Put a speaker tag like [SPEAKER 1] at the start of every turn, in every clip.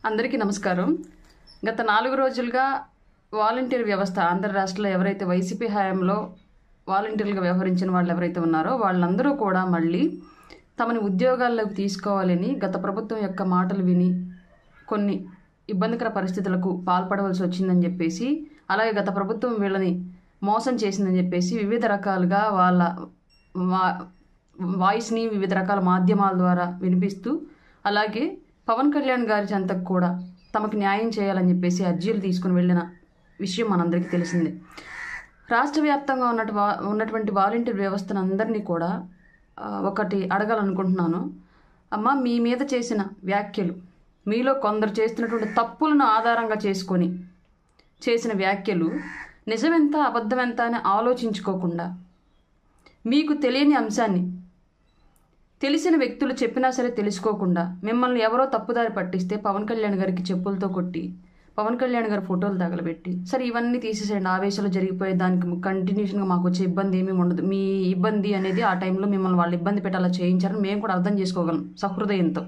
[SPEAKER 1] అందరికీ నమస్కారం గత నాలుగు రోజులుగా వాలంటీర్ వ్యవస్థ ఆంధ్ర రాష్ట్రంలో ఎవరైతే వైసీపీ హయాంలో వాలంటీర్లుగా వ్యవహరించిన వాళ్ళు ఎవరైతే ఉన్నారో వాళ్ళందరూ కూడా మళ్ళీ తమని ఉద్యోగాల్లోకి తీసుకోవాలని గత ప్రభుత్వం యొక్క మాటలు విని కొన్ని ఇబ్బందికర పరిస్థితులకు పాల్పడవలసి వచ్చిందని చెప్పేసి అలాగే గత ప్రభుత్వం వీళ్ళని మోసం చేసిందని చెప్పేసి వివిధ రకాలుగా వాళ్ళ వా- వాయిస్ని వివిధ రకాల మాధ్యమాల ద్వారా వినిపిస్తూ అలాగే పవన్ కళ్యాణ్ గారి చెంతకు కూడా తమకు న్యాయం చేయాలని చెప్పేసి అర్జీలు తీసుకుని వెళ్ళిన విషయం మనందరికీ తెలిసిందే రాష్ట్ర వ్యాప్తంగా ఉన్నటు వా- ఉన్నటువంటి వాలంటీర్ వ్యవస్థను అందరినీ కూడా ఆ, ఒకటి అడగాలనుకుంటున్నాను అమ్మ మీ మీద చేసిన వ్యాఖ్యలు మీలో కొందరు చేస్తున్నటువంటి తప్పులను ఆధారంగా చేసుకొని చేసిన వ్యాఖ్యలు నిజమెంత అబద్ధమెంత అని ఆలోచించుకోకుండా మీకు తెలియని అంశాన్ని తెలిసిన వ్యక్తులు చెప్పినా సరే తెలుసుకోకుండా మిమ్మల్ని ఎవరో తప్పుదారి పట్టిస్తే పవన్ కళ్యాణ్ గారికి చెప్పులతో కొట్టి పవన్ కళ్యాణ్ గారి ఫోటోలు తగలబెట్టి సరే ఇవన్నీ తీసేసేయండి ఆవేశంలో జరిగిపోయే దానికి కంటిన్యూషన్గా మాకు వచ్చే ఇబ్బంది ఏమీ ఉండదు మీ ఇబ్బంది అనేది ఆ టైంలో మిమ్మల్ని వాళ్ళు ఇబ్బంది పెట్టాలా చేయించారని మేము కూడా అర్థం చేసుకోగలం సహృదయంతో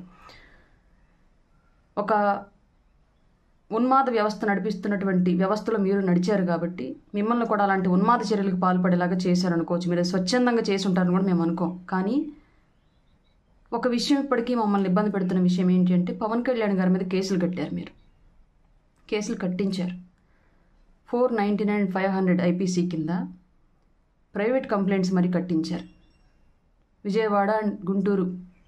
[SPEAKER 1] ఒక ఉన్మాద వ్యవస్థ నడిపిస్తున్నటువంటి వ్యవస్థలో మీరు నడిచారు కాబట్టి మిమ్మల్ని కూడా అలాంటి ఉన్మాద చర్యలకు పాల్పడేలాగా చేశారు అనుకోవచ్చు మీరు స్వచ్ఛందంగా చేసి ఉంటారని కూడా మేము అనుకోం కానీ ఒక విషయం ఇప్పటికీ మమ్మల్ని ఇబ్బంది పెడుతున్న విషయం ఏంటి అంటే పవన్ కళ్యాణ్ గారి మీద కేసులు కట్టారు మీరు కేసులు కట్టించారు four ninety nine five hundred IPC కింద ప్రైవేట్ కంప్లైంట్స్ మరి కట్టించారు Vijayawada and Guntur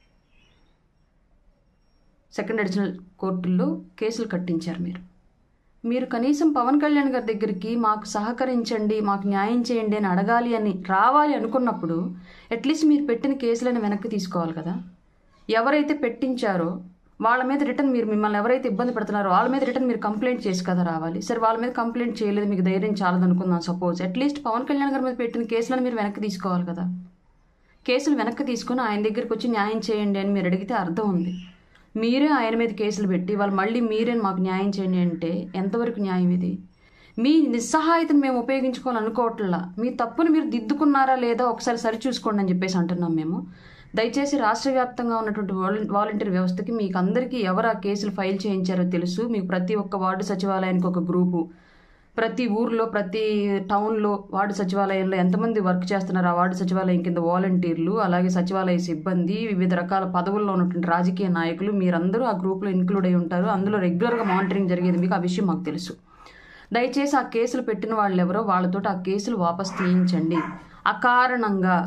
[SPEAKER 1] second additional కోర్టుల్లో కేసులు కట్టించారు మీరు మీరు కనీసం పవన్ కళ్యాణ్ గారి దగ్గరికి మాకు సహకరించండి మాకు న్యాయం చేయండి అని అడగాలి అని రావాలి అనుకున్నప్పుడు అట్లీస్ట్ మీరు పెట్టిన కేసులను వెనక్కి తీసుకోవాలి కదా ఎవరైతే పెట్టించారో వాళ్ళ మీద రిటర్న్ మీరు మిమ్మల్ని ఎవరైతే ఇబ్బంది పెడుతున్నారో వాళ్ళ మీద రిటర్న్ మీరు కంప్లైంట్ చేసి కదా రావాలి సరే వాళ్ళ మీద కంప్లైంట్ చేయలేదు మీకు ధైర్యం చాలదు అనుకుందాం సపోజ్ అట్లీస్ట్ పవన్ కళ్యాణ్ గారి మీద పెట్టిన కేసులను మీరు వెనక్కి తీసుకోవాలి కదా కేసులు వెనక్కి తీసుకుని ఆయన దగ్గరికి వచ్చి న్యాయం చేయండి అని మీరు అడిగితే అర్థం ఉంది మీరే ఆయన మీద కేసులు పెట్టి వాళ్ళు మళ్ళీ మీరే మాకు న్యాయం చేయండి అంటే ఎంతవరకు న్యాయం ఇది మీ నిస్సహాయతను మేము ఉపయోగించుకోవాలనుకోవట్లా మీ తప్పును మీరు దిద్దుకున్నారా లేదా ఒకసారి సరి చూసుకోండి అని చెప్పేసి అంటున్నాం మేము దయచేసి రాష్ట్ర వ్యాప్తంగా ఉన్నటువంటి వాలం- వాలంటీర్ వ్యవస్థకి మీకు అందరికీ ఎవరు ఆ కేసులు ఫైల్ చేయించారో తెలుసు మీకు ప్రతి ఒక్క వార్డు సచివాలయానికి ఒక గ్రూపు ప్రతి ఊర్లో ప్రతి టౌన్లో వార్డు సచివాలయంలో ఎంతమంది వర్క్ చేస్తున్నారు ఆ వార్డు సచివాలయం కింద వాలంటీర్లు అలాగే సచివాలయ సిబ్బంది వివిధ రకాల పదవుల్లో ఉన్నటువంటి రాజకీయ నాయకులు మీరందరూ ఆ గ్రూప్లో ఇంక్లూడ్ అయి ఉంటారు అందులో రెగ్యులర్గా మానిటరింగ్ జరిగేది మీకు ఆ విషయం మాకు తెలుసు దయచేసి ఆ కేసులు పెట్టిన వాళ్ళు ఎవరో వాళ్ళతో ఆ కేసులు వాపస్ తీయించండి అకారణంగా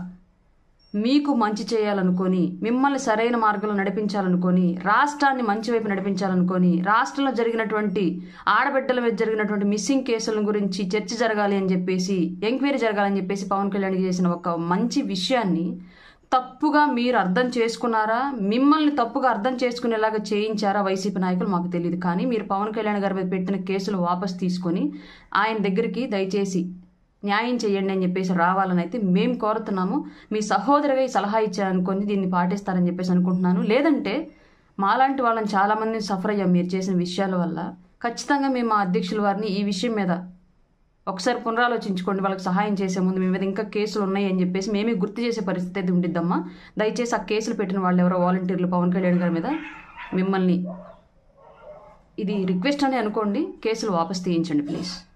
[SPEAKER 1] మీకు మంచి చేయాలనుకొని మిమ్మల్ని సరైన మార్గంలో నడిపించాలనుకొని రాష్ట్రాన్ని మంచి వైపు నడిపించాలనుకొని రాష్ట్రంలో జరిగినటువంటి ఆడబిడ్డల మీద జరిగినటువంటి మిస్సింగ్ కేసుల గురించి చర్చ జరగాలి అని చెప్పేసి ఎంక్వైరీ జరగాలని చెప్పేసి పవన్ కళ్యాణ్ చేసిన ఒక మంచి విషయాన్ని తప్పుగా మీరు అర్థం చేసుకున్నారా మిమ్మల్ని తప్పుగా అర్థం చేసుకునేలాగా చేయించారా వైసీపీ నాయకులు మాకు తెలియదు కానీ మీరు పవన్ కళ్యాణ్ గారి మీద పెట్టిన కేసులు వాపస్ తీసుకొని ఆయన దగ్గరికి దయచేసి న్యాయం చేయండి అని చెప్పేసి రావాలని అయితే మేము కోరుతున్నాము మీ సహోదరిగా ఈ సలహా ఇచ్చారనుకొని దీన్ని పాటిస్తారని చెప్పేసి అనుకుంటున్నాను లేదంటే మాలాంటి వాళ్ళని చాలామంది సఫర్ అయ్యాం మీరు చేసిన విషయాల వల్ల ఖచ్చితంగా మేము మా అధ్యక్షుల వారిని ఈ విషయం మీద ఒకసారి పునరాలోచించుకోండి వాళ్ళకి సహాయం చేసే ముందు మీ మీద ఇంకా కేసులు ఉన్నాయి అని చెప్పేసి మేమే గుర్తు చేసే పరిస్థితి అయితే ఉండిద్దమ్మా దయచేసి ఆ కేసులు పెట్టిన వాళ్ళు ఎవరో వాలంటీర్లు పవన్ కళ్యాణ్ గారి మీద మిమ్మల్ని ఇది రిక్వెస్ట్ అని అనుకోండి కేసులు వాపస్ తీయించండి ప్లీజ్